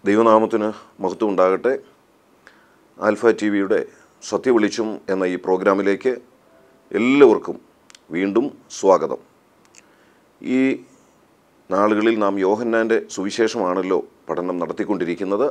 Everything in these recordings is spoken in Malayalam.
ദൈവനാമത്തിന് മഹത്വം ഉണ്ടാകട്ടെ ആൽഫ ടി വിയുടെ സത്യവിളിച്ചും എന്ന ഈ പ്രോഗ്രാമിലേക്ക് എല്ലാവർക്കും വീണ്ടും സ്വാഗതം ഈ നാളുകളിൽ നാം യോഹന്നാൻ്റെ സുവിശേഷമാണല്ലോ പഠനം നടത്തിക്കൊണ്ടിരിക്കുന്നത്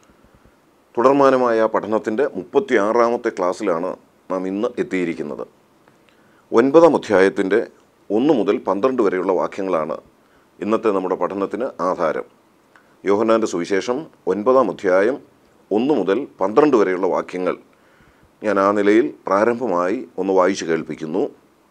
തുടർമാനമായ പഠനത്തിൻ്റെ മുപ്പത്തി ആറാമത്തെ ക്ലാസ്സിലാണ് നാം ഇന്ന് എത്തിയിരിക്കുന്നത് ഒൻപതാം അധ്യായത്തിൻ്റെ ഒന്ന് മുതൽ പന്ത്രണ്ട് വരെയുള്ള വാക്യങ്ങളാണ് ഇന്നത്തെ നമ്മുടെ പഠനത്തിന് ആധാരം യോഹന്നാൻ്റെ സുവിശേഷം ഒൻപതാം അധ്യായം ഒന്ന് മുതൽ പന്ത്രണ്ട് വരെയുള്ള വാക്യങ്ങൾ ഞാൻ ആ നിലയിൽ പ്രാരംഭമായി ഒന്ന് വായിച്ചു കേൾപ്പിക്കുന്നു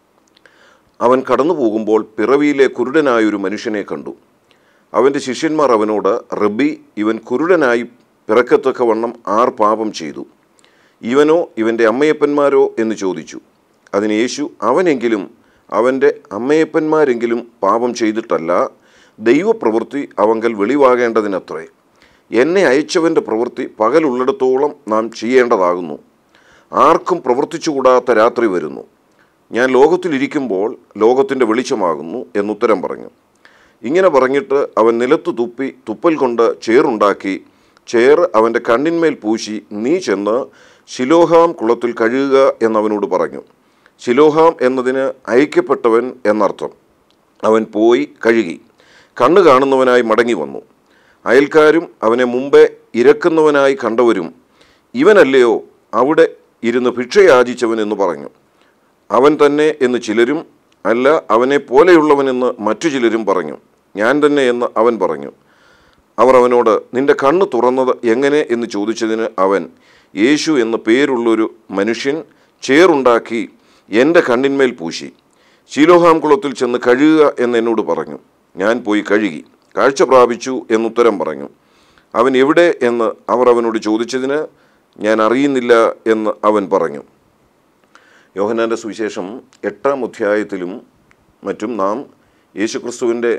അവൻ കടന്നു പോകുമ്പോൾ പിറവിയിലെ കുരുടനായൊരു മനുഷ്യനെ കണ്ടു അവൻ്റെ ശിഷ്യന്മാർ അവനോട് റബ്ബി ഇവൻ കുരുടനായി പിറക്കത്തക്കവണ്ണം ആർ പാപം ചെയ്തു ഇവനോ ഇവൻ്റെ അമ്മയപ്പന്മാരോ എന്ന് ചോദിച്ചു അതിന് യേശു അവനെങ്കിലും അവൻ്റെ അമ്മയപ്പന്മാരെങ്കിലും പാപം ചെയ്തിട്ടല്ല ദൈവപ്രവൃത്തി അവങ്കൽ വെളിവാകേണ്ടതിനത്രേ എന്നെ അയച്ചവൻ്റെ പ്രവൃത്തി പകലുള്ളിടത്തോളം നാം ചെയ്യേണ്ടതാകുന്നു ആർക്കും പ്രവർത്തിച്ചുകൂടാത്ത രാത്രി വരുന്നു ഞാൻ ലോകത്തിലിരിക്കുമ്പോൾ ലോകത്തിൻ്റെ വെളിച്ചമാകുന്നു എന്നുത്തരം പറഞ്ഞു ഇങ്ങനെ പറഞ്ഞിട്ട് അവൻ നിലത്ത് തുപ്പി തുപ്പൽ കൊണ്ട് ചേറുണ്ടാക്കി ചേർ അവൻ്റെ കണ്ണിന്മേൽ പൂശി നീ ചെന്ന് ശിലോഹാം കുളത്തിൽ കഴുകുക എന്നവനോട് പറഞ്ഞു ശിലോഹാം എന്നതിന് അയക്കപ്പെട്ടവൻ എന്നർത്ഥം അവൻ പോയി കഴുകി കണ്ണ് കാണുന്നവനായി മടങ്ങി വന്നു അയൽക്കാരും അവനെ മുമ്പേ ഇരക്കുന്നവനായി കണ്ടവരും ഇവനല്ലയോ അവിടെ ഇരുന്ന് ഭിക്ഷയാചിച്ചവൻ എന്ന് പറഞ്ഞു അവൻ തന്നെ എന്ന് ചിലരും അല്ല അവനെ പോലെയുള്ളവനെന്ന് മറ്റു ചിലരും പറഞ്ഞു ഞാൻ തന്നെ എന്ന് അവൻ പറഞ്ഞു അവർ അവനോട് നിന്റെ കണ്ണ് തുറന്നത് എങ്ങനെ എന്ന് ചോദിച്ചതിന് അവൻ യേശു എന്ന പേരുള്ളൊരു മനുഷ്യൻ ചേറുണ്ടാക്കി എൻ്റെ കണ്ണിന്മേൽ പൂശി ശീലോഹാം കുളത്തിൽ ചെന്ന് കഴുകുക എന്ന് എന്നോട് പറഞ്ഞു ഞാൻ പോയി കഴുകി കാഴ്ച പ്രാപിച്ചു എന്നുത്തരം പറഞ്ഞു അവൻ എവിടെ എന്ന് അവർ അവനോട് ചോദിച്ചതിന് ഞാൻ അറിയുന്നില്ല എന്ന് അവൻ പറഞ്ഞു യോഹനാൻ്റെ സുവിശേഷം എട്ടാം അധ്യായത്തിലും മറ്റും നാം യേശുക്രിസ്തുവിൻ്റെ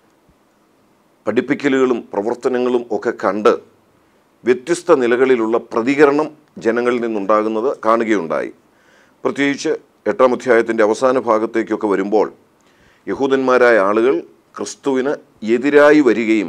പഠിപ്പിക്കലുകളും പ്രവർത്തനങ്ങളും ഒക്കെ കണ്ട് വ്യത്യസ്ത നിലകളിലുള്ള പ്രതികരണം ജനങ്ങളിൽ നിന്നുണ്ടാകുന്നത് കാണുകയുണ്ടായി പ്രത്യേകിച്ച് എട്ടാം അധ്യായത്തിൻ്റെ അവസാന ഭാഗത്തേക്കൊക്കെ വരുമ്പോൾ യഹൂദന്മാരായ ആളുകൾ ക്രിസ്തുവിന് എതിരായി വരികയും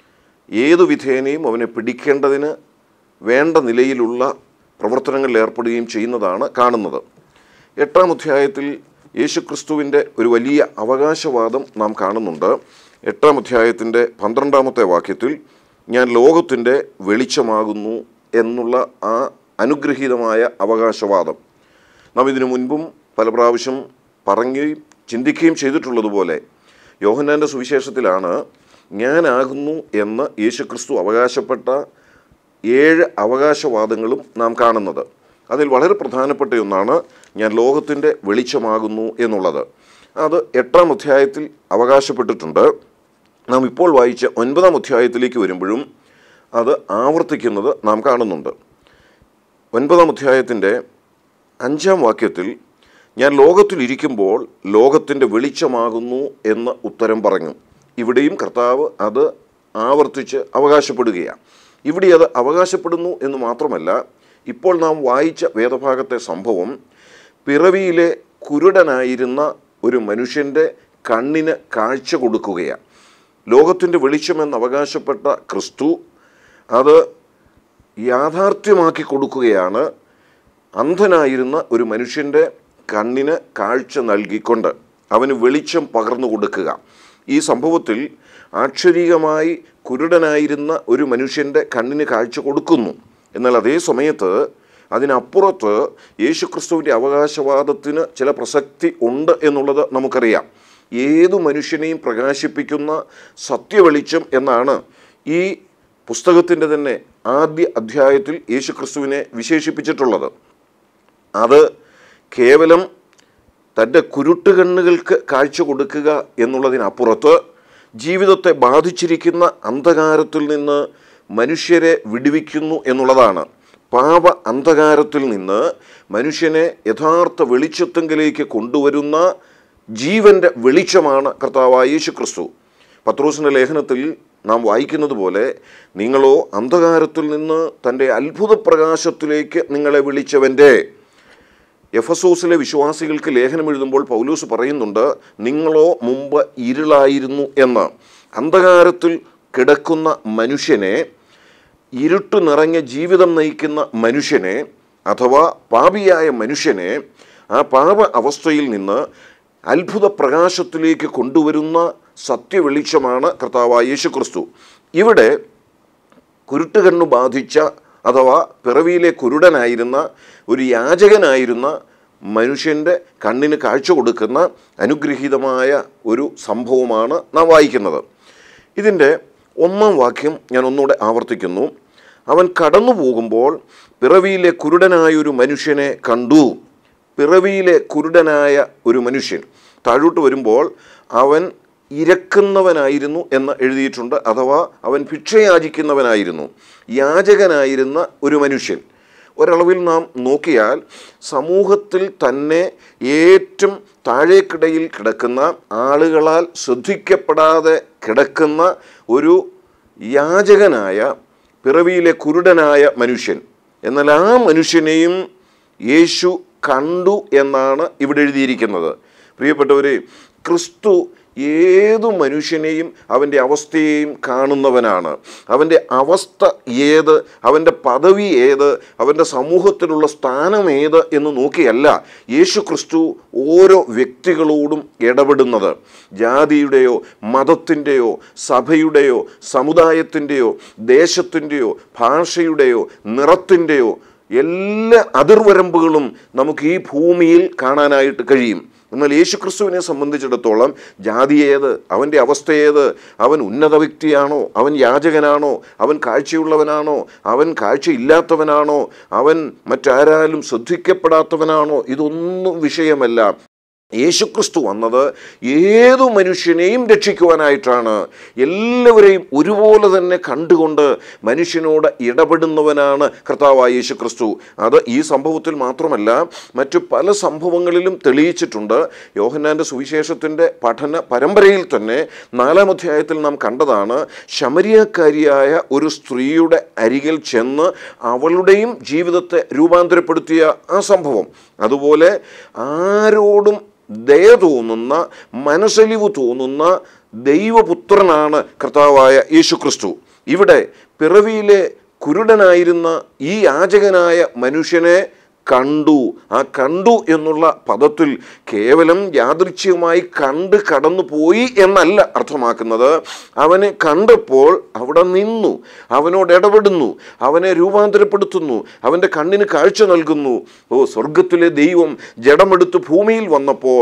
ഏതു വിധേനയും അവനെ പിടിക്കേണ്ടതിന് വേണ്ട നിലയിലുള്ള പ്രവർത്തനങ്ങളിൽ ഏർപ്പെടുകയും ചെയ്യുന്നതാണ് കാണുന്നത് എട്ടാം അധ്യായത്തിൽ യേശുക്രിസ്തുവിൻ്റെ ഒരു വലിയ അവകാശവാദം നാം കാണുന്നുണ്ട് എട്ടാം അധ്യായത്തിൻ്റെ പന്ത്രണ്ടാമത്തെ വാക്യത്തിൽ ഞാൻ ലോകത്തിൻ്റെ വെളിച്ചമാകുന്നു എന്നുള്ള ആ അനുഗ്രഹീതമായ അവകാശവാദം നാം ഇതിനു മുൻപും പല പ്രാവശ്യം പറയുകയും ചിന്തിക്കുകയും ചെയ്തിട്ടുള്ളതുപോലെ യോഹന്നാൻ്റെ സുവിശേഷത്തിലാണ് ഞാനാകുന്നു എന്ന് യേശുക്രിസ്തു അവകാശപ്പെട്ട ഏഴ് അവകാശവാദങ്ങളും നാം കാണുന്നത് അതിൽ വളരെ പ്രധാനപ്പെട്ട ഒന്നാണ് ഞാൻ ലോകത്തിൻ്റെ വെളിച്ചമാകുന്നു എന്നുള്ളത് അത് എട്ടാം അധ്യായത്തിൽ അവകാശപ്പെട്ടിട്ടുണ്ട് നാം ഇപ്പോൾ വായിച്ച ഒൻപതാം അധ്യായത്തിലേക്ക് വരുമ്പോഴും അത് ആവർത്തിക്കുന്നത് നാം കാണുന്നുണ്ട് ഒൻപതാം അധ്യായത്തിൻ്റെ അഞ്ചാം വാക്യത്തിൽ ഞാൻ ലോകത്തിലിരിക്കുമ്പോൾ ലോകത്തിൻ്റെ വെളിച്ചമാകുന്നു എന്ന് ഉത്തരം പറഞ്ഞു ഇവിടെയും കർത്താവ് അത് ആവർത്തിച്ച് അവകാശപ്പെടുകയാണ് ഇവിടെ അത് അവകാശപ്പെടുന്നു എന്ന് മാത്രമല്ല ഇപ്പോൾ നാം വായിച്ച വേദഭാഗത്തെ സംഭവം പിറവിയിലെ കുരുടനായിരുന്ന ഒരു മനുഷ്യൻ്റെ കണ്ണിന് കാഴ്ച കൊടുക്കുകയാണ് ലോകത്തിൻ്റെ വെളിച്ചമെന്ന് അവകാശപ്പെട്ട ക്രിസ്തു അത് യാഥാർത്ഥ്യമാക്കി കൊടുക്കുകയാണ് അന്ധനായിരുന്ന ഒരു മനുഷ്യൻ്റെ കണ്ണിന് കാഴ്ച നൽകിക്കൊണ്ട് അവന് വെളിച്ചം പകർന്നു കൊടുക്കുക ഈ സംഭവത്തിൽ ആക്ഷരികമായി കുരുടനായിരുന്ന ഒരു മനുഷ്യൻ്റെ കണ്ണിന് കാഴ്ച കൊടുക്കുന്നു എന്നാൽ അതേ സമയത്ത് അതിനപ്പുറത്ത് യേശുക്രിസ്തുവിൻ്റെ അവകാശവാദത്തിന് ചില പ്രസക്തി ഉണ്ട് എന്നുള്ളത് നമുക്കറിയാം ഏതു മനുഷ്യനെയും പ്രകാശിപ്പിക്കുന്ന സത്യവെളിച്ചം എന്നാണ് ഈ പുസ്തകത്തിൻ്റെ തന്നെ ആദ്യ അധ്യായത്തിൽ യേശുക്രിസ്തുവിനെ വിശേഷിപ്പിച്ചിട്ടുള്ളത് അത് കേവലം തൻ്റെ കുരുട്ടുകണ്ണുകൾക്ക് കാഴ്ച കൊടുക്കുക എന്നുള്ളതിനപ്പുറത്ത് ജീവിതത്തെ ബാധിച്ചിരിക്കുന്ന അന്ധകാരത്തിൽ നിന്ന് മനുഷ്യരെ വിടുവിക്കുന്നു എന്നുള്ളതാണ് പാപ അന്ധകാരത്തിൽ നിന്ന് മനുഷ്യനെ യഥാർത്ഥ വെളിച്ചത്തെങ്കിലേക്ക് കൊണ്ടുവരുന്ന ജീവൻ്റെ വെളിച്ചമാണ് കർത്താവായ യേശു ക്രിസ്തു പത്രോസിൻ്റെ ലേഖനത്തിൽ നാം വായിക്കുന്നത് പോലെ നിങ്ങളോ അന്ധകാരത്തിൽ നിന്ന് തൻ്റെ അത്ഭുത പ്രകാശത്തിലേക്ക് നിങ്ങളെ വിളിച്ചവൻ്റെ എഫസോസിലെ വിശ്വാസികൾക്ക് ലേഖനം എഴുതുമ്പോൾ പൗലൂസ് പറയുന്നുണ്ട് നിങ്ങളോ മുമ്പ് ഇരുളായിരുന്നു എന്ന് അന്ധകാരത്തിൽ കിടക്കുന്ന മനുഷ്യനെ ഇരുട്ട് നിറഞ്ഞ ജീവിതം നയിക്കുന്ന മനുഷ്യനെ അഥവാ പാപിയായ മനുഷ്യനെ ആ പാപ അവസ്ഥയിൽ നിന്ന് അത്ഭുത പ്രകാശത്തിലേക്ക് കൊണ്ടുവരുന്ന സത്യവെളിച്ചമാണ് കർത്താവായ യേശു ക്രിസ്തു ഇവിടെ കുരുട്ടുകണ്ണു ബാധിച്ച അഥവാ പിറവിയിലെ കുരുടനായിരുന്ന ഒരു യാചകനായിരുന്ന മനുഷ്യൻ്റെ കണ്ണിന് കാഴ്ച കൊടുക്കുന്ന അനുഗ്രഹീതമായ ഒരു സംഭവമാണ് നാം വായിക്കുന്നത് ഇതിൻ്റെ ഒന്നാം വാക്യം ഞാൻ ഒന്നുകൂടെ ആവർത്തിക്കുന്നു അവൻ കടന്നു പോകുമ്പോൾ പിറവിയിലെ കുരുടനായ ഒരു മനുഷ്യനെ കണ്ടു പിറവിയിലെ കുരുടനായ ഒരു മനുഷ്യൻ താഴോട്ട് വരുമ്പോൾ അവൻ ഇരക്കുന്നവനായിരുന്നു എന്ന് എഴുതിയിട്ടുണ്ട് അഥവാ അവൻ ഭിക്ഷയാചിക്കുന്നവനായിരുന്നു യാചകനായിരുന്ന ഒരു മനുഷ്യൻ ഒരളവിൽ നാം നോക്കിയാൽ സമൂഹത്തിൽ തന്നെ ഏറ്റവും താഴേക്കിടയിൽ കിടക്കുന്ന ആളുകളാൽ ശ്രദ്ധിക്കപ്പെടാതെ കിടക്കുന്ന ഒരു യാചകനായ പിറവിയിലെ കുരുടനായ മനുഷ്യൻ എന്നാൽ ആ മനുഷ്യനെയും യേശു കണ്ടു എന്നാണ് ഇവിടെ എഴുതിയിരിക്കുന്നത് പ്രിയപ്പെട്ടവരെ ക്രിസ്തു ഏതു മനുഷ്യനെയും അവൻ്റെ അവസ്ഥയെയും കാണുന്നവനാണ് അവൻ്റെ അവസ്ഥ ഏത് അവൻ്റെ പദവി ഏത് അവൻ്റെ സമൂഹത്തിലുള്ള സ്ഥാനം ഏത് എന്ന് നോക്കിയല്ല യേശു ക്രിസ്തു ഓരോ വ്യക്തികളോടും ഇടപെടുന്നത് ജാതിയുടെയോ മതത്തിൻ്റെയോ സഭയുടെയോ സമുദായത്തിൻ്റെയോ ദേശത്തിൻ്റെയോ ഭാഷയുടെയോ നിറത്തിൻ്റെയോ എല്ലാ അതിർവരമ്പുകളും നമുക്ക് ഈ ഭൂമിയിൽ കാണാനായിട്ട് കഴിയും എന്നാൽ യേശുക്രിസ്തുവിനെ സംബന്ധിച്ചിടത്തോളം ജാതി ഏത് അവൻ്റെ അവസ്ഥ ഏത് അവൻ ഉന്നത വ്യക്തിയാണോ അവൻ യാചകനാണോ അവൻ കാഴ്ചയുള്ളവനാണോ അവൻ കാഴ്ചയില്ലാത്തവനാണോ അവൻ മറ്റാരാലും ശ്രദ്ധിക്കപ്പെടാത്തവനാണോ ഇതൊന്നും വിഷയമല്ല യേശുക്രിസ്തു വന്നത് ഏതു മനുഷ്യനെയും രക്ഷിക്കുവാനായിട്ടാണ് എല്ലാവരെയും ഒരുപോലെ തന്നെ കണ്ടുകൊണ്ട് മനുഷ്യനോട് ഇടപെടുന്നവനാണ് കർത്താവായ യേശുക്രിസ്തു അത് ഈ സംഭവത്തിൽ മാത്രമല്ല മറ്റു പല സംഭവങ്ങളിലും തെളിയിച്ചിട്ടുണ്ട് യോഹന്നാൻ്റെ സുവിശേഷത്തിൻ്റെ പഠന പരമ്പരയിൽ തന്നെ നാലാം അധ്യായത്തിൽ നാം കണ്ടതാണ് ശമരിയക്കാരിയായ ഒരു സ്ത്രീയുടെ അരികിൽ ചെന്ന് അവളുടെയും ജീവിതത്തെ രൂപാന്തരപ്പെടുത്തിയ ആ സംഭവം അതുപോലെ ആരോടും ദയ തോന്നുന്ന മനസ്സലിവ് തോന്നുന്ന ദൈവപുത്രനാണ് കർത്താവായ യേശുക്രിസ്തു ഇവിടെ പിറവിയിലെ കുരുടനായിരുന്ന ഈ യാചകനായ മനുഷ്യനെ കണ്ടു ആ കണ്ടു എന്നുള്ള പദത്തിൽ കേവലം യാദൃച്ഛ്യമായി കണ്ട് കടന്നു പോയി എന്നല്ല അർത്ഥമാക്കുന്നത് അവനെ കണ്ടപ്പോൾ അവിടെ നിന്നു അവനോട് ഇടപെടുന്നു അവനെ രൂപാന്തരപ്പെടുത്തുന്നു അവൻ്റെ കണ്ണിന് കാഴ്ച നൽകുന്നു ഓ സ്വർഗത്തിലെ ദൈവം ജഡമെടുത്ത് ഭൂമിയിൽ വന്നപ്പോൾ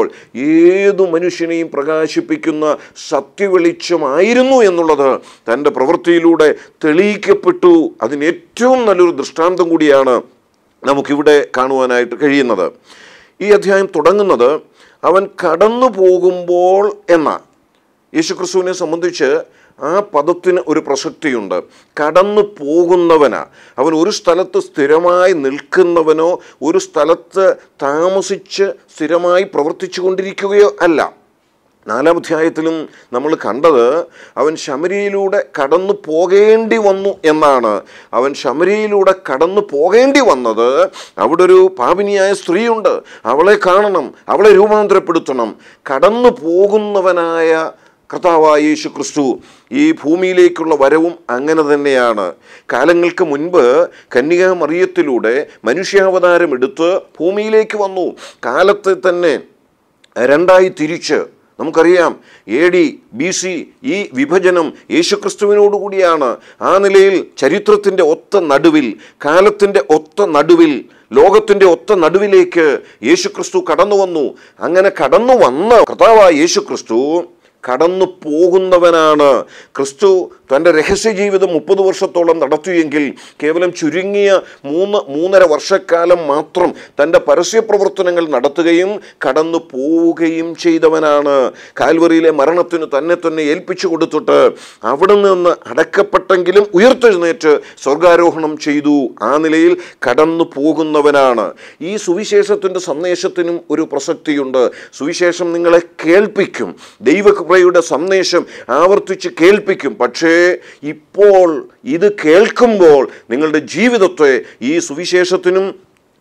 ഏതു മനുഷ്യനെയും പ്രകാശിപ്പിക്കുന്ന സത്യവെളിച്ചമായിരുന്നു എന്നുള്ളത് തൻ്റെ പ്രവൃത്തിയിലൂടെ തെളിയിക്കപ്പെട്ടു അതിന് ഏറ്റവും നല്ലൊരു ദൃഷ്ടാന്തം കൂടിയാണ് നമുക്കിവിടെ കാണുവാനായിട്ട് കഴിയുന്നത് ഈ അധ്യായം തുടങ്ങുന്നത് അവൻ കടന്നു പോകുമ്പോൾ എന്ന യേശുക്രിസ്തുവിനെ സംബന്ധിച്ച് ആ പദത്തിന് ഒരു പ്രസക്തിയുണ്ട് കടന്നു പോകുന്നവനാ അവൻ ഒരു സ്ഥലത്ത് സ്ഥിരമായി നിൽക്കുന്നവനോ ഒരു സ്ഥലത്ത് താമസിച്ച് സ്ഥിരമായി പ്രവർത്തിച്ചു കൊണ്ടിരിക്കുകയോ അല്ല നാലാം അധ്യായത്തിലും നമ്മൾ കണ്ടത് അവൻ ശമരിയിലൂടെ കടന്നു പോകേണ്ടി വന്നു എന്നാണ് അവൻ ശമരിയിലൂടെ കടന്നു പോകേണ്ടി വന്നത് അവിടെ ഒരു പാപിനിയായ സ്ത്രീയുണ്ട് അവളെ കാണണം അവളെ രൂപാന്തരപ്പെടുത്തണം കടന്നു പോകുന്നവനായ കർത്താവായ യേശു ക്രിസ്തു ഈ ഭൂമിയിലേക്കുള്ള വരവും അങ്ങനെ തന്നെയാണ് കാലങ്ങൾക്ക് മുൻപ് കന്യക മറിയത്തിലൂടെ മനുഷ്യാവതാരം എടുത്ത് ഭൂമിയിലേക്ക് വന്നു കാലത്തെ തന്നെ രണ്ടായി തിരിച്ച് നമുക്കറിയാം എ ഡി ബി സി ഈ വിഭജനം യേശുക്രിസ്തുവിനോടുകൂടിയാണ് ആ നിലയിൽ ചരിത്രത്തിൻ്റെ ഒത്ത നടുവിൽ കാലത്തിൻ്റെ ഒത്ത നടുവിൽ ലോകത്തിൻ്റെ ഒത്ത നടുവിലേക്ക് യേശുക്രിസ്തു കടന്നു വന്നു അങ്ങനെ കടന്നു വന്ന കർത്താവായ യേശുക്രിസ്തു കടന്നു പോകുന്നവനാണ് ക്രിസ്തു തൻ്റെ രഹസ്യ ജീവിതം മുപ്പത് വർഷത്തോളം നടത്തിയെങ്കിൽ കേവലം ചുരുങ്ങിയ മൂന്ന് മൂന്നര വർഷക്കാലം മാത്രം തൻ്റെ പരസ്യ പ്രവർത്തനങ്ങൾ നടത്തുകയും കടന്നു പോവുകയും ചെയ്തവനാണ് കാൽവറിയിലെ മരണത്തിന് തന്നെ തന്നെ ഏൽപ്പിച്ചു കൊടുത്തിട്ട് അവിടെ നിന്ന് അടക്കപ്പെട്ടെങ്കിലും ഉയർത്തെഴുന്നേറ്റ് സ്വർഗാരോഹണം ചെയ്തു ആ നിലയിൽ കടന്നു പോകുന്നവനാണ് ഈ സുവിശേഷത്തിൻ്റെ സന്ദേശത്തിനും ഒരു പ്രസക്തിയുണ്ട് സുവിശേഷം നിങ്ങളെ കേൾപ്പിക്കും ദൈവകൃപയുടെ സന്ദേശം ആവർത്തിച്ച് കേൾപ്പിക്കും പക്ഷേ ഇപ്പോൾ ഇത് കേൾക്കുമ്പോൾ നിങ്ങളുടെ ജീവിതത്തെ ഈ സുവിശേഷത്തിനും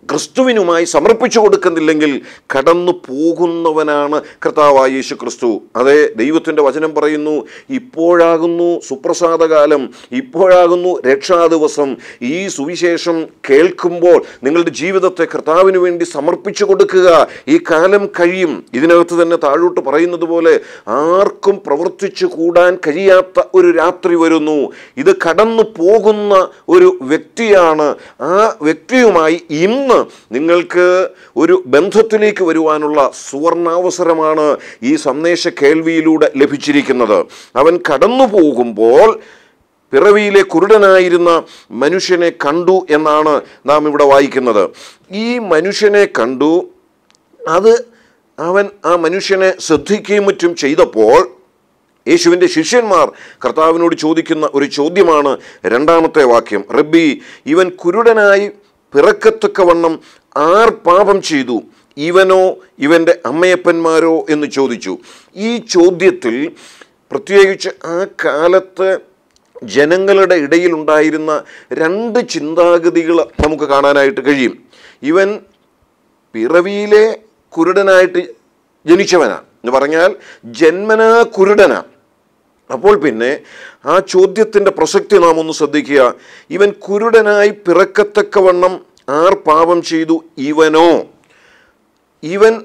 ക്രിസ്തുവിനുമായി സമർപ്പിച്ചു കൊടുക്കുന്നില്ലെങ്കിൽ കടന്നു പോകുന്നവനാണ് കർത്താവായ യേശു ക്രിസ്തു അതെ ദൈവത്തിൻ്റെ വചനം പറയുന്നു ഇപ്പോഴാകുന്നു സുപ്രസാദകാലം ഇപ്പോഴാകുന്നു രക്ഷാദിവസം ഈ സുവിശേഷം കേൾക്കുമ്പോൾ നിങ്ങളുടെ ജീവിതത്തെ കർത്താവിന് വേണ്ടി സമർപ്പിച്ചു കൊടുക്കുക ഈ കാലം കഴിയും ഇതിനകത്ത് തന്നെ താഴോട്ട് പറയുന്നത് പോലെ ആർക്കും പ്രവർത്തിച്ചു കൂടാൻ കഴിയാത്ത ഒരു രാത്രി വരുന്നു ഇത് കടന്നു പോകുന്ന ഒരു വ്യക്തിയാണ് ആ വ്യക്തിയുമായി ഇന്ന് നിങ്ങൾക്ക് ഒരു ബന്ധത്തിലേക്ക് വരുവാനുള്ള സുവർണാവസരമാണ് ഈ സന്ദേശ കേൾവിയിലൂടെ ലഭിച്ചിരിക്കുന്നത് അവൻ കടന്നു പോകുമ്പോൾ പിറവിയിലെ കുരുടനായിരുന്ന മനുഷ്യനെ കണ്ടു എന്നാണ് നാം ഇവിടെ വായിക്കുന്നത് ഈ മനുഷ്യനെ കണ്ടു അത് അവൻ ആ മനുഷ്യനെ ശ്രദ്ധിക്കുകയും മറ്റും ചെയ്തപ്പോൾ യേശുവിൻ്റെ ശിഷ്യന്മാർ കർത്താവിനോട് ചോദിക്കുന്ന ഒരു ചോദ്യമാണ് രണ്ടാമത്തെ വാക്യം റബ്ബി ഇവൻ കുരുടനായി പിറക്കത്തക്കവണ്ണം ആർ പാപം ചെയ്തു ഇവനോ ഇവൻ്റെ അമ്മയപ്പന്മാരോ എന്ന് ചോദിച്ചു ഈ ചോദ്യത്തിൽ പ്രത്യേകിച്ച് ആ കാലത്ത് ജനങ്ങളുടെ ഇടയിലുണ്ടായിരുന്ന രണ്ട് ചിന്താഗതികൾ നമുക്ക് കാണാനായിട്ട് കഴിയും ഇവൻ പിറവിയിലെ കുരുടനായിട്ട് ജനിച്ചവനാണ് എന്ന് പറഞ്ഞാൽ ജന്മനാ കുരുടനാണ് അപ്പോൾ പിന്നെ ആ ചോദ്യത്തിൻ്റെ പ്രസക്തി നാം ഒന്ന് ശ്രദ്ധിക്കുക ഇവൻ കുരുടനായി പിറക്കത്തക്കവണ്ണം ആർ പാപം ചെയ്തു ഇവനോ ഇവൻ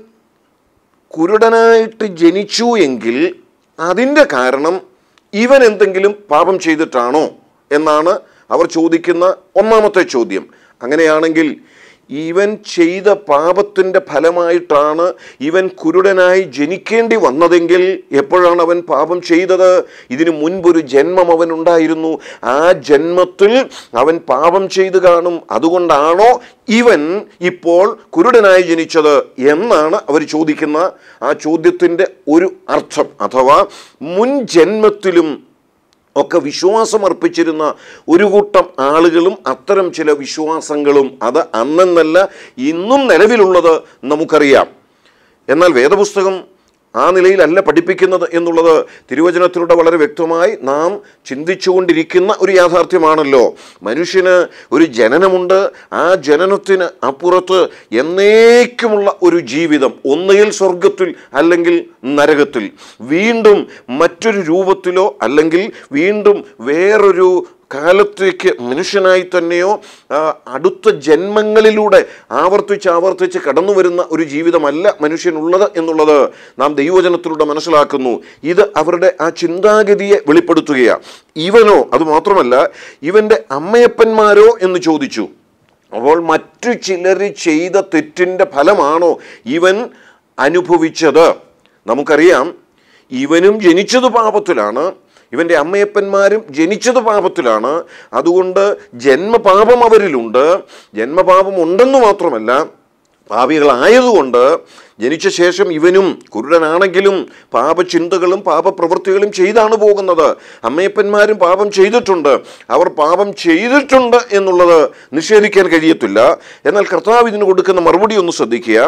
കുരുടനായിട്ട് ജനിച്ചു എങ്കിൽ അതിൻ്റെ കാരണം ഇവൻ എന്തെങ്കിലും പാപം ചെയ്തിട്ടാണോ എന്നാണ് അവർ ചോദിക്കുന്ന ഒന്നാമത്തെ ചോദ്യം അങ്ങനെയാണെങ്കിൽ ഇവൻ ചെയ്ത പാപത്തിൻ്റെ ഫലമായിട്ടാണ് ഇവൻ കുരുടനായി ജനിക്കേണ്ടി വന്നതെങ്കിൽ എപ്പോഴാണ് അവൻ പാപം ചെയ്തത് ഇതിനു മുൻപൊരു ജന്മം അവൻ ഉണ്ടായിരുന്നു ആ ജന്മത്തിൽ അവൻ പാപം ചെയ്തു കാണും അതുകൊണ്ടാണോ ഇവൻ ഇപ്പോൾ കുരുടനായി ജനിച്ചത് എന്നാണ് അവർ ചോദിക്കുന്ന ആ ചോദ്യത്തിൻ്റെ ഒരു അർത്ഥം അഥവാ മുൻ ജന്മത്തിലും ഒക്കെ വിശ്വാസം അർപ്പിച്ചിരുന്ന ഒരു കൂട്ടം ആളുകളും അത്തരം ചില വിശ്വാസങ്ങളും അത് അന്നെന്നല്ല ഇന്നും നിലവിലുള്ളത് നമുക്കറിയാം എന്നാൽ വേദപുസ്തകം ആ നിലയിലല്ല പഠിപ്പിക്കുന്നത് എന്നുള്ളത് തിരുവചനത്തിലൂടെ വളരെ വ്യക്തമായി നാം ചിന്തിച്ചുകൊണ്ടിരിക്കുന്ന ഒരു യാഥാർത്ഥ്യമാണല്ലോ മനുഷ്യന് ഒരു ജനനമുണ്ട് ആ ജനനത്തിന് അപ്പുറത്ത് എന്നേക്കുമുള്ള ഒരു ജീവിതം ഒന്നുകിൽ സ്വർഗത്തിൽ അല്ലെങ്കിൽ നരകത്തിൽ വീണ്ടും മറ്റൊരു രൂപത്തിലോ അല്ലെങ്കിൽ വീണ്ടും വേറൊരു കാലത്തേക്ക് മനുഷ്യനായി തന്നെയോ ആ, അടുത്ത ജന്മങ്ങളിലൂടെ ആവർത്തിച്ച് ആവർത്തിച്ച് കടന്നു വരുന്ന ഒരു ജീവിതമല്ല മനുഷ്യനുള്ളത് എന്നുള്ളത് നാം ദൈവജനത്തിലൂടെ മനസ്സിലാക്കുന്നു ഇത് അവരുടെ ആ ചിന്താഗതിയെ വെളിപ്പെടുത്തുകയാണ് ഇവനോ അത് മാത്രമല്ല ഇവൻ്റെ അമ്മയപ്പന്മാരോ എന്ന് ചോദിച്ചു അപ്പോൾ മറ്റു ചിലർ ചെയ്ത തെറ്റിൻ്റെ ഫലമാണോ ഇവൻ അനുഭവിച്ചത് നമുക്കറിയാം ഇവനും ജനിച്ചത് പാപത്തിലാണ് ഇവൻ്റെ അമ്മയപ്പന്മാരും ജനിച്ചത് പാപത്തിലാണ് അതുകൊണ്ട് ജന്മപാപം അവരിലുണ്ട് ജന്മപാപം ഉണ്ടെന്ന് മാത്രമല്ല പാപികളായതുകൊണ്ട് ജനിച്ച ശേഷം ഇവനും കുരുടനാണെങ്കിലും പാപചിന്തകളും പാപപ്രവൃത്തികളും ചെയ്താണ് പോകുന്നത് അമ്മയപ്പന്മാരും പാപം ചെയ്തിട്ടുണ്ട് അവർ പാപം ചെയ്തിട്ടുണ്ട് എന്നുള്ളത് നിഷേധിക്കാൻ കഴിയത്തില്ല എന്നാൽ കർത്താവ് ഇതിന് കൊടുക്കുന്ന മറുപടി ഒന്ന് ശ്രദ്ധിക്കുക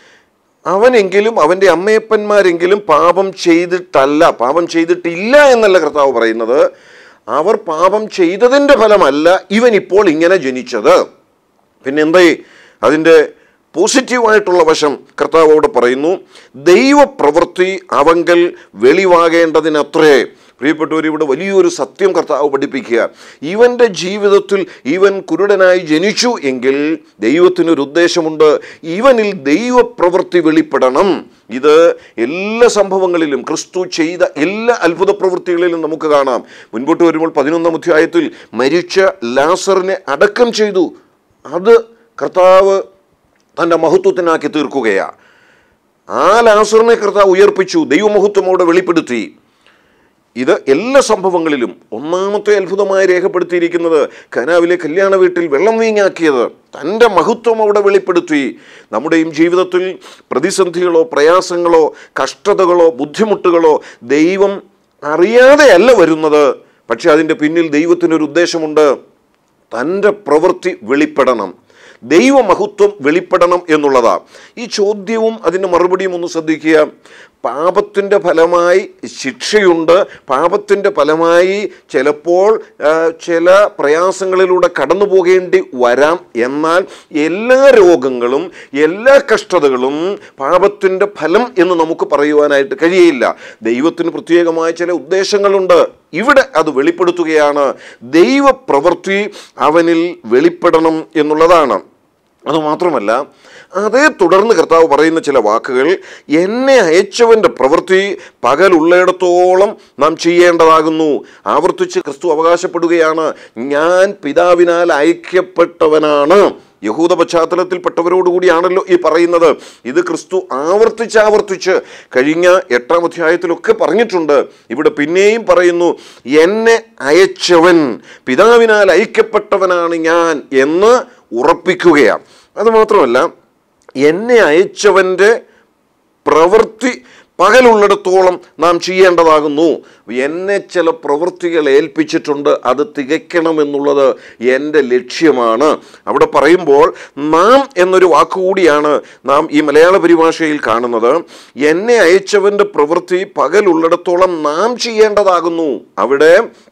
അവനെങ്കിലും അവൻ്റെ അമ്മയപ്പന്മാരെങ്കിലും പാപം ചെയ്തിട്ടല്ല പാപം ചെയ്തിട്ടില്ല എന്നല്ല കർത്താവ് പറയുന്നത് അവർ പാപം ചെയ്തതിൻ്റെ ഫലമല്ല ഇവൻ ഇപ്പോൾ ഇങ്ങനെ ജനിച്ചത് പിന്നെ എന്തായി അതിൻ്റെ പോസിറ്റീവായിട്ടുള്ള വശം കർത്താവ് അവിടെ പറയുന്നു ദൈവപ്രവൃത്തി അവങ്കൽ വെളിവാകേണ്ടതിനത്രേ പ്രിയപ്പെട്ടവർ ഇവിടെ വലിയൊരു സത്യം കർത്താവ് പഠിപ്പിക്കുക ഇവൻ്റെ ജീവിതത്തിൽ ഇവൻ കുരുടനായി ജനിച്ചു എങ്കിൽ ദൈവത്തിനൊരു ഉദ്ദേശമുണ്ട് ഇവനിൽ ദൈവപ്രവൃത്തി വെളിപ്പെടണം ഇത് എല്ലാ സംഭവങ്ങളിലും ക്രിസ്തു ചെയ്ത എല്ലാ അത്ഭുത പ്രവൃത്തികളിലും നമുക്ക് കാണാം മുൻപോട്ട് വരുമ്പോൾ പതിനൊന്നാം അധ്യായത്തിൽ മരിച്ച ലാസറിനെ അടക്കം ചെയ്തു അത് കർത്താവ് തൻ്റെ മഹത്വത്തിനാക്കി തീർക്കുകയാണ് ആ ലാസറിനെ കർത്താവ് ഉയർപ്പിച്ചു ദൈവമഹത്വം അവിടെ വെളിപ്പെടുത്തി ഇത് എല്ലാ സംഭവങ്ങളിലും ഒന്നാമത്തെ അത്ഭുതമായി രേഖപ്പെടുത്തിയിരിക്കുന്നത് കനാവിലെ കല്യാണ വീട്ടിൽ വെള്ളം വീങ്ങാക്കിയത് തൻ്റെ മഹത്വം അവിടെ വെളിപ്പെടുത്തി നമ്മുടെയും ജീവിതത്തിൽ പ്രതിസന്ധികളോ പ്രയാസങ്ങളോ കഷ്ടതകളോ ബുദ്ധിമുട്ടുകളോ ദൈവം അറിയാതെയല്ല വരുന്നത് പക്ഷെ അതിൻ്റെ പിന്നിൽ ദൈവത്തിനൊരു ഉദ്ദേശമുണ്ട് തൻ്റെ പ്രവൃത്തി വെളിപ്പെടണം ദൈവമഹത്വം വെളിപ്പെടണം എന്നുള്ളതാ ഈ ചോദ്യവും അതിൻ്റെ മറുപടിയും ഒന്ന് ശ്രദ്ധിക്കുക പാപത്തിൻ്റെ ഫലമായി ശിക്ഷയുണ്ട് പാപത്തിൻ്റെ ഫലമായി ചിലപ്പോൾ ആ, ചില പ്രയാസങ്ങളിലൂടെ കടന്നു പോകേണ്ടി വരാം എന്നാൽ എല്ലാ രോഗങ്ങളും എല്ലാ കഷ്ടതകളും പാപത്തിൻ്റെ ഫലം എന്ന് നമുക്ക് പറയുവാനായിട്ട് കഴിയില്ല ദൈവത്തിന് പ്രത്യേകമായ ചില ഉദ്ദേശങ്ങളുണ്ട് ഇവിടെ അത് വെളിപ്പെടുത്തുകയാണ് ദൈവപ്രവൃത്തി അവനിൽ വെളിപ്പെടണം എന്നുള്ളതാണ് അതുമാത്രമല്ല അതേ തുടർന്ന് കർത്താവ് പറയുന്ന ചില വാക്കുകൾ എന്നെ അയച്ചവൻ്റെ പ്രവൃത്തി പകലുള്ളിടത്തോളം നാം ചെയ്യേണ്ടതാകുന്നു ആവർത്തിച്ച് ക്രിസ്തു അവകാശപ്പെടുകയാണ് ഞാൻ പിതാവിനാൽ അയക്കപ്പെട്ടവനാണ് യഹൂദ പശ്ചാത്തലത്തിൽപ്പെട്ടവരോടുകൂടിയാണല്ലോ ഈ പറയുന്നത് ഇത് ക്രിസ്തു ആവർത്തിച്ച് ആവർത്തിച്ച് കഴിഞ്ഞ എട്ടാം അധ്യായത്തിലൊക്കെ പറഞ്ഞിട്ടുണ്ട് ഇവിടെ പിന്നെയും പറയുന്നു എന്നെ അയച്ചവൻ പിതാവിനാൽ അയക്കപ്പെട്ടവനാണ് ഞാൻ എന്ന് ഉറപ്പിക്കുകയാണ് അതുമാത്രമല്ല എന്നെ അയച്ചവൻ്റെ പ്രവൃത്തി പകലുള്ളിടത്തോളം നാം ചെയ്യേണ്ടതാകുന്നു എന്നെ ചില പ്രവൃത്തികൾ ഏൽപ്പിച്ചിട്ടുണ്ട് അത് തികയ്ക്കണമെന്നുള്ളത് എൻ്റെ ലക്ഷ്യമാണ് അവിടെ പറയുമ്പോൾ നാം എന്നൊരു വാക്കുകൂടിയാണ് നാം ഈ മലയാള പരിഭാഷയിൽ കാണുന്നത് എന്നെ അയച്ചവൻ്റെ പ്രവൃത്തി പകലുള്ളിടത്തോളം നാം ചെയ്യേണ്ടതാകുന്നു അവിടെ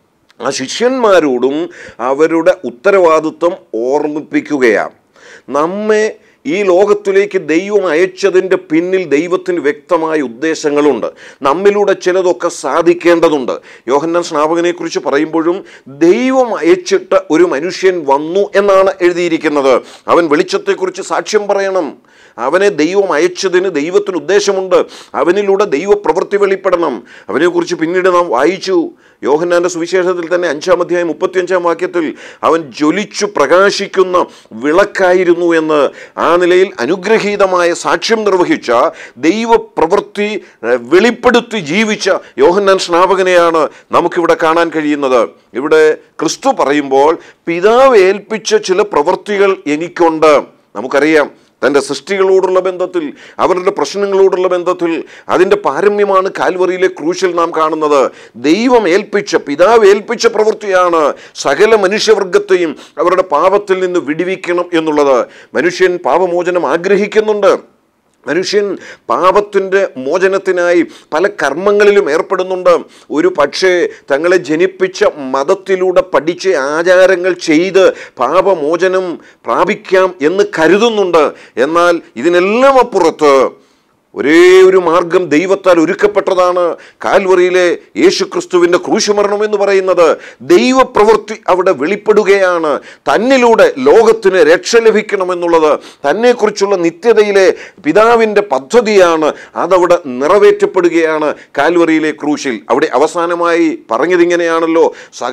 ആ ശിഷ്യന്മാരോടും അവരുടെ ഉത്തരവാദിത്വം ഓർമ്മിപ്പിക്കുകയാണ് നമ്മെ ഈ ലോകത്തിലേക്ക് ദൈവം അയച്ചതിൻ്റെ പിന്നിൽ ദൈവത്തിന് വ്യക്തമായ ഉദ്ദേശങ്ങളുണ്ട് നമ്മിലൂടെ ചിലതൊക്കെ സാധിക്കേണ്ടതുണ്ട് യോഹന്നാൻ സ്നാപകനെക്കുറിച്ച് പറയുമ്പോഴും ദൈവം അയച്ചിട്ട് ഒരു മനുഷ്യൻ വന്നു എന്നാണ് എഴുതിയിരിക്കുന്നത് അവൻ വെളിച്ചത്തെക്കുറിച്ച് സാക്ഷ്യം പറയണം അവനെ ദൈവം അയച്ചതിന് ദൈവത്തിന് ഉദ്ദേശമുണ്ട് അവനിലൂടെ ദൈവപ്രവൃത്തി വെളിപ്പെടണം അവനെക്കുറിച്ച് പിന്നീട് നാം വായിച്ചു യോഹന്നാന്റെ സുവിശേഷത്തിൽ തന്നെ അഞ്ചാം അധ്യായം മുപ്പത്തിയഞ്ചാം വാക്യത്തിൽ അവൻ ജ്വലിച്ചു പ്രകാശിക്കുന്ന വിളക്കായിരുന്നു എന്ന് ആ നിലയിൽ അനുഗ്രഹീതമായ സാക്ഷ്യം നിർവഹിച്ച ദൈവപ്രവൃത്തി ഏഹ്, വെളിപ്പെടുത്തി ജീവിച്ച യോഹന്നാൻ സ്നാപകനെയാണ് നമുക്കിവിടെ കാണാൻ കഴിയുന്നത് ഇവിടെ ക്രിസ്തു പറയുമ്പോൾ പിതാവ് ഏൽപ്പിച്ച ചില പ്രവൃത്തികൾ എനിക്കുണ്ട് നമുക്കറിയാം തൻ്റെ സൃഷ്ടികളോടുള്ള ബന്ധത്തിൽ അവരുടെ പ്രശ്നങ്ങളോടുള്ള ബന്ധത്തിൽ അതിൻ്റെ പാരമ്യമാണ് കാൽവറിയിലെ ക്രൂശിൽ നാം കാണുന്നത് ദൈവം ഏൽപ്പിച്ച പിതാവ് ഏൽപ്പിച്ച പ്രവൃത്തിയാണ് സകല മനുഷ്യവർഗത്തെയും അവരുടെ പാപത്തിൽ നിന്ന് വിടിവിക്കണം എന്നുള്ളത് മനുഷ്യൻ പാപമോചനം ആഗ്രഹിക്കുന്നുണ്ട് മനുഷ്യൻ പാപത്തിൻ്റെ മോചനത്തിനായി പല കർമ്മങ്ങളിലും ഏർപ്പെടുന്നുണ്ട് ഒരു പക്ഷേ തങ്ങളെ ജനിപ്പിച്ച മതത്തിലൂടെ പഠിച്ച ആചാരങ്ങൾ ചെയ്ത് പാപമോചനം പ്രാപിക്കാം എന്ന് കരുതുന്നുണ്ട് എന്നാൽ ഇതിനെല്ലാം അപ്പുറത്ത് ഒരേ ഒരു മാർഗം ദൈവത്താൽ ഒരുക്കപ്പെട്ടതാണ് കാൽവറിയിലെ യേശുക്രിസ്തുവിൻ്റെ ക്രൂശുമരണം എന്ന് പറയുന്നത് ദൈവപ്രവൃത്തി അവിടെ വെളിപ്പെടുകയാണ് തന്നിലൂടെ ലോകത്തിന് രക്ഷ ലഭിക്കണമെന്നുള്ളത് തന്നെക്കുറിച്ചുള്ള നിത്യതയിലെ പിതാവിൻ്റെ പദ്ധതിയാണ് അതവിടെ നിറവേറ്റപ്പെടുകയാണ് കാൽവറിയിലെ ക്രൂശിൽ അവിടെ അവസാനമായി പറഞ്ഞതിങ്ങനെയാണല്ലോ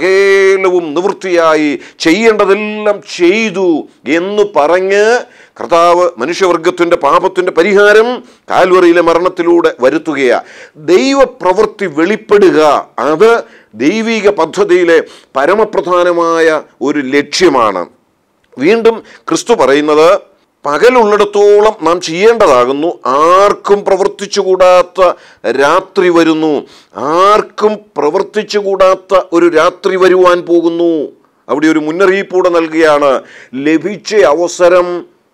സകലവും നിവൃത്തിയായി ചെയ്യേണ്ടതെല്ലാം ചെയ്തു എന്ന് പറഞ്ഞ് കർത്താവ് മനുഷ്യവർഗത്തിൻ്റെ പാപത്തിൻ്റെ പരിഹാരം കാൽവറിയിലെ മരണത്തിലൂടെ വരുത്തുകയാണ് ദൈവപ്രവൃത്തി വെളിപ്പെടുക അത് ദൈവിക പദ്ധതിയിലെ പരമപ്രധാനമായ ഒരു ലക്ഷ്യമാണ് വീണ്ടും ക്രിസ്തു പറയുന്നത് പകലുള്ളിടത്തോളം നാം ചെയ്യേണ്ടതാകുന്നു ആർക്കും പ്രവർത്തിച്ചുകൂടാത്ത രാത്രി വരുന്നു ആർക്കും പ്രവർത്തിച്ചുകൂടാത്ത ഒരു രാത്രി വരുവാൻ പോകുന്നു അവിടെ ഒരു മുന്നറിയിപ്പൂടെ നൽകുകയാണ് ലഭിച്ച അവസരം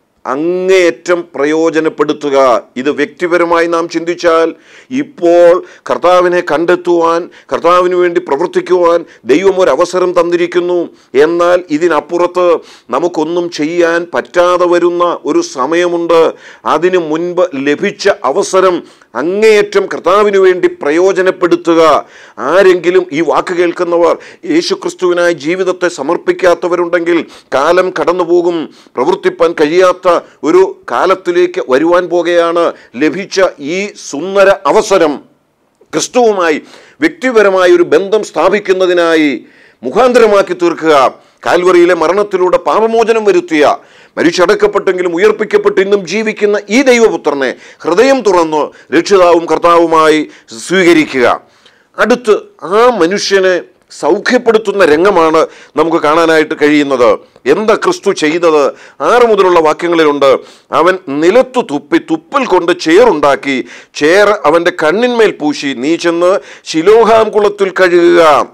അങ്ങേയറ്റം പ്രയോജനപ്പെടുത്തുക ഇത് വ്യക്തിപരമായി നാം ചിന്തിച്ചാൽ ഇപ്പോൾ കർത്താവിനെ കണ്ടെത്തുവാൻ കർത്താവിന് വേണ്ടി പ്രവർത്തിക്കുവാൻ ദൈവം ഒരു അവസരം തന്നിരിക്കുന്നു എന്നാൽ ഇതിനപ്പുറത്ത് നമുക്കൊന്നും ചെയ്യാൻ പറ്റാതെ വരുന്ന ഒരു സമയമുണ്ട് അതിനു മുൻപ് ലഭിച്ച അവസരം അങ്ങേയറ്റം കർത്താവിന് വേണ്ടി പ്രയോജനപ്പെടുത്തുക ആരെങ്കിലും ഈ വാക്ക് കേൾക്കുന്നവർ യേശുക്രിസ്തുവിനായി ജീവിതത്തെ സമർപ്പിക്കാത്തവരുണ്ടെങ്കിൽ കാലം കടന്നുപോകും പ്രവർത്തിപ്പാൻ കഴിയാത്ത ഒരു കാലത്തിലേക്ക് വരുവാൻ പോകുകയാണ് ലഭിച്ച ഈ സുന്ദര അവസരം ക്രിസ്തുവുമായി വ്യക്തിപരമായ ഒരു ബന്ധം സ്ഥാപിക്കുന്നതിനായി മുഖാന്തരമാക്കി തീർക്കുക കാൽവറിയിലെ മരണത്തിലൂടെ പാപമോചനം വരുത്തിയ മരിച്ചടക്കപ്പെട്ടെങ്കിലും ഉയർപ്പിക്കപ്പെട്ട് ഇന്നും ജീവിക്കുന്ന ഈ ദൈവപുത്രനെ ഹൃദയം തുറന്ന് രക്ഷിതാവും കർത്താവുമായി സ്വീകരിക്കുക അടുത്ത് ആ മനുഷ്യനെ സൗഖ്യപ്പെടുത്തുന്ന രംഗമാണ് നമുക്ക് കാണാനായിട്ട് കഴിയുന്നത് എന്താ ക്രിസ്തു ചെയ്തത് ആറ് മുതലുള്ള വാക്യങ്ങളിലുണ്ട് അവൻ നിലത്തു തുപ്പി തുപ്പൽ കൊണ്ട് ചേറുണ്ടാക്കി ചേർ അവൻ്റെ കണ്ണിന്മേൽ പൂശി നീ ചെന്ന് ശിലോഹാം കുളത്തിൽ കഴുകുക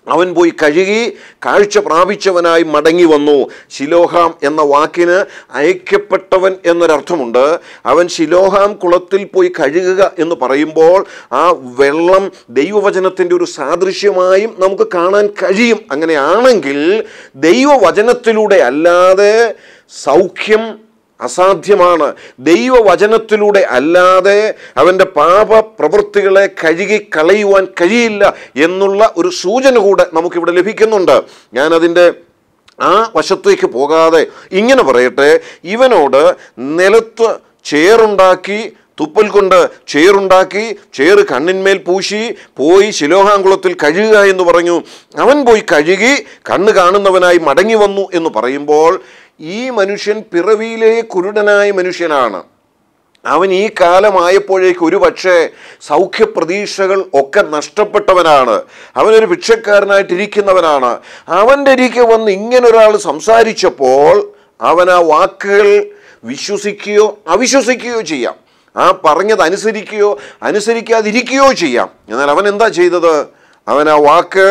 അവൻ പോയി കഴുകി കാഴ്ച പ്രാപിച്ചവനായി മടങ്ങി വന്നു ശിലോഹാം എന്ന വാക്കിന് അയക്കപ്പെട്ടവൻ എന്നൊരർത്ഥമുണ്ട് അവൻ ശിലോഹാം കുളത്തിൽ പോയി കഴുകുക എന്ന് പറയുമ്പോൾ ആ വെള്ളം ദൈവവചനത്തിൻ്റെ ഒരു സാദൃശ്യമായും നമുക്ക് കാണാൻ കഴിയും അങ്ങനെയാണെങ്കിൽ ദൈവവചനത്തിലൂടെ അല്ലാതെ സൗഖ്യം അസാധ്യമാണ് ദൈവവചനത്തിലൂടെ അല്ലാതെ അവൻ്റെ പാപ പ്രവൃത്തികളെ കഴുകി കളയുവാൻ കഴിയില്ല എന്നുള്ള ഒരു സൂചന കൂടെ നമുക്കിവിടെ ലഭിക്കുന്നുണ്ട് ഞാനതിൻ്റെ ആ വശത്തേക്ക് പോകാതെ ഇങ്ങനെ പറയട്ടെ ഇവനോട് നിലത്ത് ചേറുണ്ടാക്കി തുപ്പൽ കൊണ്ട് ചേറുണ്ടാക്കി ചേറ് കണ്ണിന്മേൽ പൂശി പോയി ശിലോഹാങ്കുളത്തിൽ കഴുകുക എന്ന് പറഞ്ഞു അവൻ പോയി കഴുകി കണ്ണ് കാണുന്നവനായി മടങ്ങി വന്നു എന്ന് പറയുമ്പോൾ ഈ മനുഷ്യൻ പിറവിയിലെ കുരുടനായ മനുഷ്യനാണ് അവൻ ഈ കാലമായപ്പോഴേക്ക് ഒരു പക്ഷേ സൗഖ്യപ്രതീക്ഷകൾ ഒക്കെ നഷ്ടപ്പെട്ടവനാണ് അവനൊരു ഭിക്ഷക്കാരനായിട്ടിരിക്കുന്നവനാണ് അവൻ്റെ അരികെ വന്ന് ഇങ്ങനൊരാൾ സംസാരിച്ചപ്പോൾ അവൻ ആ വാക്കുകൾ വിശ്വസിക്കുകയോ അവിശ്വസിക്കുകയോ ചെയ്യാം ആ പറഞ്ഞത് അനുസരിക്കുകയോ അനുസരിക്കാതിരിക്കുകയോ ചെയ്യാം എന്നാൽ അവൻ എന്താ ചെയ്തത് അവൻ ആ വാക്ക്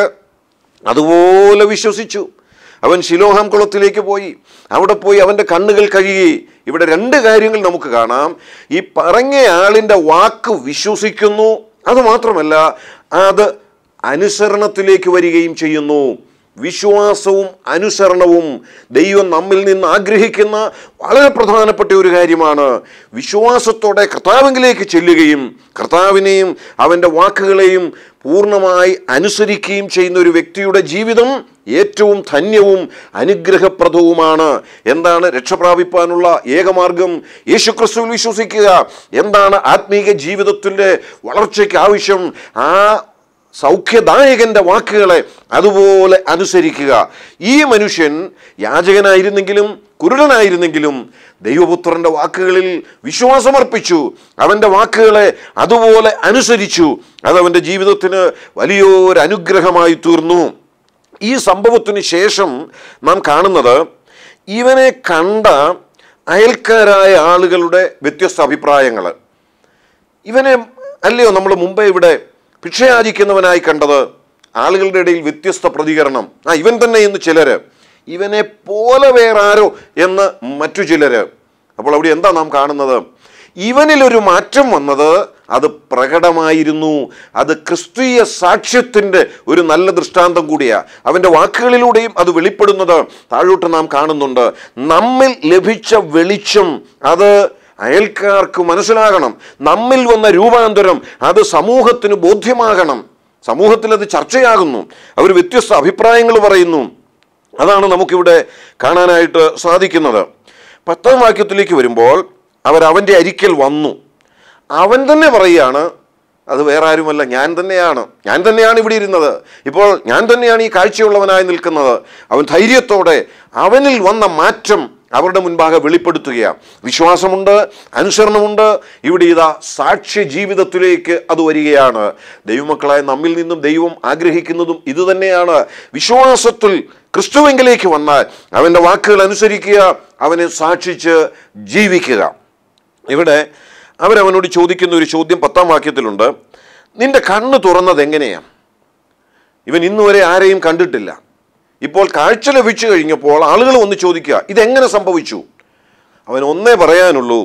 അതുപോലെ വിശ്വസിച്ചു അവൻ ശിലോഹാം കുളത്തിലേക്ക് പോയി അവിടെ പോയി അവൻ്റെ കണ്ണുകൾ കഴുകി ഇവിടെ രണ്ട് കാര്യങ്ങൾ നമുക്ക് കാണാം ഈ പറഞ്ഞയാളിൻ്റെ വാക്ക് വിശ്വസിക്കുന്നു അതുമാത്രമല്ല അത് അനുസരണത്തിലേക്ക് വരികയും ചെയ്യുന്നു വിശ്വാസവും അനുസരണവും ദൈവം നമ്മിൽ നിന്ന് ആഗ്രഹിക്കുന്ന വളരെ പ്രധാനപ്പെട്ട ഒരു കാര്യമാണ് വിശ്വാസത്തോടെ കർത്താവിലേക്ക് ചെല്ലുകയും കർത്താവിനെയും അവൻ്റെ വാക്കുകളെയും പൂർണ്ണമായി അനുസരിക്കുകയും ചെയ്യുന്ന ഒരു വ്യക്തിയുടെ ജീവിതം ഏറ്റവും ധന്യവും അനുഗ്രഹപ്രദവുമാണ് എന്താണ് രക്ഷപ്രാപിപ്പാനുള്ള ഏകമാർഗം യേശുക്രിസ്തുവിൽ വിശ്വസിക്കുക എന്താണ് ആത്മീക ജീവിതത്തിൻ്റെ വളർച്ചയ്ക്ക് ആവശ്യം ആ സൗഖ്യദായകന്റെ വാക്കുകളെ അതുപോലെ അനുസരിക്കുക ഈ മനുഷ്യൻ യാചകനായിരുന്നെങ്കിലും കുരുടനായിരുന്നെങ്കിലും ദൈവപുത്രന്റെ വാക്കുകളിൽ വിശ്വാസമർപ്പിച്ചു അവൻ്റെ വാക്കുകളെ അതുപോലെ അനുസരിച്ചു അതവൻ്റെ ജീവിതത്തിന് വലിയൊരു അനുഗ്രഹമായി തീർന്നു ഈ സംഭവത്തിന് ശേഷം നാം കാണുന്നത് ഇവനെ കണ്ട അയൽക്കാരായ ആളുകളുടെ വ്യത്യസ്ത അഭിപ്രായങ്ങൾ ഇവനെ അല്ലയോ നമ്മൾ മുമ്പേ ഇവിടെ ഭിക്ഷയാചിക്കുന്നവനായി കണ്ടത് ആളുകളുടെ ഇടയിൽ വ്യത്യസ്ത പ്രതികരണം ആ ഇവൻ തന്നെ എന്ന് ചിലര് ഇവനെ പോലെ വേറാരോ എന്ന് മറ്റു ചിലര് അപ്പോൾ അവിടെ എന്താ നാം കാണുന്നത് ഇവനിലൊരു മാറ്റം വന്നത് അത് പ്രകടമായിരുന്നു അത് ക്രിസ്തീയ സാക്ഷ്യത്തിൻ്റെ ഒരു നല്ല ദൃഷ്ടാന്തം കൂടിയാ അവൻ്റെ വാക്കുകളിലൂടെയും അത് വെളിപ്പെടുന്നത് താഴോട്ട് നാം കാണുന്നുണ്ട് നമ്മിൽ ലഭിച്ച വെളിച്ചം അത് അയൽക്കാർക്ക് മനസ്സിലാകണം നമ്മിൽ വന്ന രൂപാന്തരം അത് സമൂഹത്തിന് ബോധ്യമാകണം സമൂഹത്തിൽ അത് ചർച്ചയാകുന്നു അവർ വ്യത്യസ്ത അഭിപ്രായങ്ങൾ പറയുന്നു അതാണ് നമുക്കിവിടെ കാണാനായിട്ട് സാധിക്കുന്നത് പത്താം വാക്യത്തിലേക്ക് വരുമ്പോൾ അവർ അവൻ്റെ അരിക്കൽ വന്നു അവൻ തന്നെ പറയുകയാണ് അത് വേറെ ആരുമല്ല ഞാൻ തന്നെയാണ് ഞാൻ തന്നെയാണ് ഇവിടെ ഇരുന്നത് ഇപ്പോൾ ഞാൻ തന്നെയാണ് ഈ കാഴ്ചയുള്ളവനായി നിൽക്കുന്നത് അവൻ ധൈര്യത്തോടെ അവനിൽ വന്ന മാറ്റം അവരുടെ മുൻപാകെ വെളിപ്പെടുത്തുകയാണ് വിശ്വാസമുണ്ട് അനുസരണമുണ്ട് ഇവിടെ ഇതാ സാക്ഷ്യ ജീവിതത്തിലേക്ക് അത് വരികയാണ് ദൈവമക്കളായ നമ്മിൽ നിന്നും ദൈവം ആഗ്രഹിക്കുന്നതും ഇതുതന്നെയാണ് വിശ്വാസത്തിൽ ക്രിസ്തുവെങ്കിലേക്ക് വന്നാൽ അവൻ്റെ വാക്കുകൾ അനുസരിക്കുക അവനെ സാക്ഷിച്ച് ജീവിക്കുക ഇവിടെ അവരവനോട് ചോദിക്കുന്ന ഒരു ചോദ്യം പത്താം വാക്യത്തിലുണ്ട് നിന്റെ കണ്ണ് തുറന്നത് എങ്ങനെയാണ് ഇവൻ ഇന്നുവരെ ആരെയും കണ്ടിട്ടില്ല ഇപ്പോൾ കാഴ്ച ലഭിച്ചു കഴിഞ്ഞപ്പോൾ ആളുകൾ വന്ന് ചോദിക്കുക ഇതെങ്ങനെ സംഭവിച്ചു അവൻ ഒന്നേ പറയാനുള്ളൂ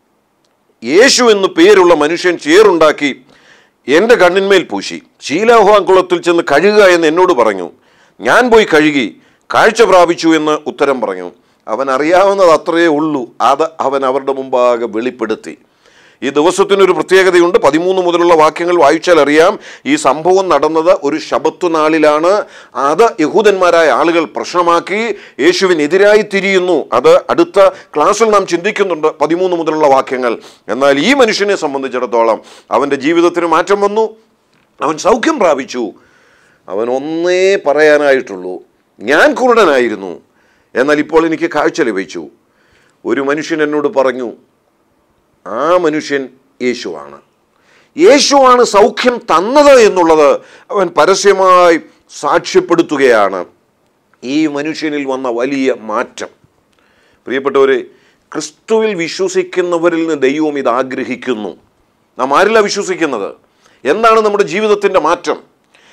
യേശു എന്ന് പേരുള്ള മനുഷ്യൻ ചേറുണ്ടാക്കി എൻ്റെ കണ്ണിന്മേൽ പൂശി ശീലാഹ്വാങ്കുളത്തിൽ ചെന്ന് കഴുകുക എന്ന് എന്നോട് പറഞ്ഞു ഞാൻ പോയി കഴുകി കാഴ്ച പ്രാപിച്ചു എന്ന് ഉത്തരം പറഞ്ഞു അവൻ അറിയാവുന്നത് അത്രയേ ഉള്ളൂ അത് അവൻ അവരുടെ മുമ്പാകെ വെളിപ്പെടുത്തി ഈ ദിവസത്തിനൊരു പ്രത്യേകതയുണ്ട് പതിമൂന്ന് മുതലുള്ള വാക്യങ്ങൾ വായിച്ചാൽ അറിയാം ഈ സംഭവം നടന്നത് ഒരു ശബത്തു നാളിലാണ് അത് യഹൂദന്മാരായ ആളുകൾ പ്രശ്നമാക്കി യേശുവിനെതിരായി തിരിയുന്നു അത് അടുത്ത ക്ലാസ്സിൽ നാം ചിന്തിക്കുന്നുണ്ട് പതിമൂന്ന് മുതലുള്ള വാക്യങ്ങൾ എന്നാൽ ഈ മനുഷ്യനെ സംബന്ധിച്ചിടത്തോളം അവൻ്റെ ജീവിതത്തിന് മാറ്റം വന്നു അവൻ സൗഖ്യം പ്രാപിച്ചു അവൻ ഒന്നേ പറയാനായിട്ടുള്ളൂ ഞാൻ കുരുടനായിരുന്നു എന്നാൽ ഇപ്പോൾ എനിക്ക് കാഴ്ച ലഭിച്ചു ഒരു മനുഷ്യൻ എന്നോട് പറഞ്ഞു ആ മനുഷ്യൻ യേശുവാണ് യേശുവാണ് സൗഖ്യം തന്നത് എന്നുള്ളത് അവൻ പരസ്യമായി സാക്ഷ്യപ്പെടുത്തുകയാണ് ഈ മനുഷ്യനിൽ വന്ന വലിയ മാറ്റം പ്രിയപ്പെട്ടവരെ ക്രിസ്തുവിൽ വിശ്വസിക്കുന്നവരിൽ നിന്ന് ദൈവം ഇത് ആഗ്രഹിക്കുന്നു നാം ആരില്ല വിശ്വസിക്കുന്നത് എന്താണ് നമ്മുടെ ജീവിതത്തിൻ്റെ മാറ്റം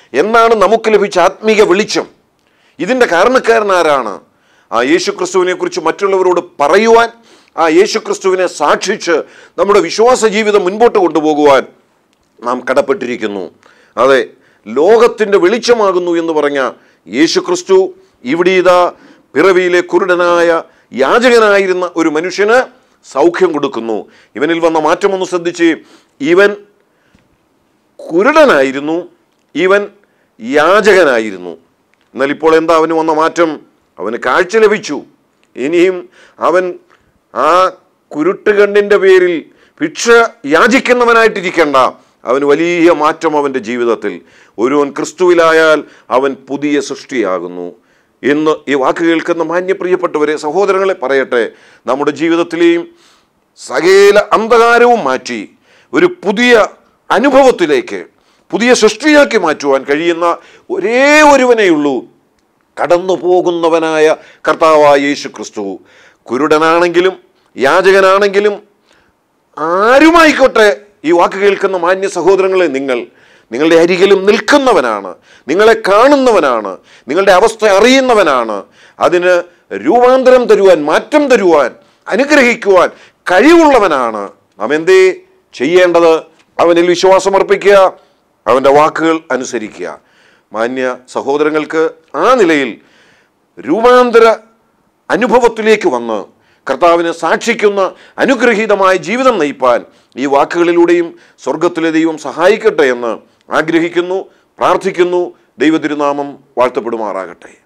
എന്നാണ് നമുക്ക് ലഭിച്ച ആത്മീക വെളിച്ചം ഇതിൻ്റെ കാരണക്കാരനാരാണ് ആ യേശുക്രിസ്തുവിനെ കുറിച്ച് മറ്റുള്ളവരോട് പറയുവാൻ ആ യേശുക്രിസ്തുവിനെ സാക്ഷിച്ച് നമ്മുടെ വിശ്വാസ ജീവിതം മുൻപോട്ട് കൊണ്ടുപോകുവാൻ നാം കടപ്പെട്ടിരിക്കുന്നു അതെ ലോകത്തിൻ്റെ വെളിച്ചമാകുന്നു എന്ന് പറഞ്ഞ യേശുക്രിസ്തു ഇവിടെ ഇതാ പിറവിയിലെ കുരുടനായ യാചകനായിരുന്ന ഒരു മനുഷ്യന് സൗഖ്യം കൊടുക്കുന്നു ഇവനിൽ വന്ന മാറ്റമൊന്ന് ശ്രദ്ധിച്ച് ഇവൻ കുരുടനായിരുന്നു ഇവൻ യാചകനായിരുന്നു എന്നാൽ ഇപ്പോൾ എന്താ അവന് വന്ന മാറ്റം അവന് കാഴ്ച ലഭിച്ചു ഇനിയും അവൻ ആ കുരുട്ടുകണ്ണിൻ്റെ പേരിൽ ഭിക്ഷ യാചിക്കുന്നവനായിട്ടിരിക്കേണ്ട അവന് വലിയ മാറ്റം അവൻ്റെ ജീവിതത്തിൽ ഒരുവൻ ക്രിസ്തുവിലായാൽ അവൻ പുതിയ സൃഷ്ടിയാകുന്നു എന്ന് ഈ വാക്ക് കേൾക്കുന്ന മാന്യപ്രിയപ്പെട്ടവരെ സഹോദരങ്ങളെ പറയട്ടെ നമ്മുടെ ജീവിതത്തിലെയും സകല അന്ധകാരവും മാറ്റി ഒരു പുതിയ അനുഭവത്തിലേക്ക് പുതിയ സൃഷ്ടിയാക്കി മാറ്റുവാൻ കഴിയുന്ന ഒരേ ഒരുവനേയുള്ളൂ കടന്നു പോകുന്നവനായ കർത്താവായ യേശു ക്രിസ്തു കുരുടനാണെങ്കിലും യാചകനാണെങ്കിലും ആരുമായിക്കോട്ടെ ഈ വാക്ക് കേൾക്കുന്ന മാന്യ സഹോദരങ്ങളെ നിങ്ങൾ നിങ്ങളുടെ അരികിലും നിൽക്കുന്നവനാണ് നിങ്ങളെ കാണുന്നവനാണ് നിങ്ങളുടെ അവസ്ഥ അറിയുന്നവനാണ് അതിന് രൂപാന്തരം തരുവാൻ മാറ്റം തരുവാൻ അനുഗ്രഹിക്കുവാൻ കഴിവുള്ളവനാണ് നാം എന്തേ ചെയ്യേണ്ടത് അവനിൽ വിശ്വാസമർപ്പിക്കുക അവൻ്റെ വാക്കുകൾ അനുസരിക്കുക മാന്യ സഹോദരങ്ങൾക്ക് ആ നിലയിൽ രൂപാന്തര അനുഭവത്തിലേക്ക് വന്ന് കർത്താവിനെ സാക്ഷിക്കുന്ന അനുഗ്രഹീതമായ ജീവിതം നയിപ്പാൻ ഈ വാക്കുകളിലൂടെയും സ്വർഗത്തിലെ ദൈവം സഹായിക്കട്ടെ എന്ന് ആഗ്രഹിക്കുന്നു പ്രാർത്ഥിക്കുന്നു ദൈവതിരുനാമം വാഴ്ത്തപ്പെടുമാറാകട്ടെ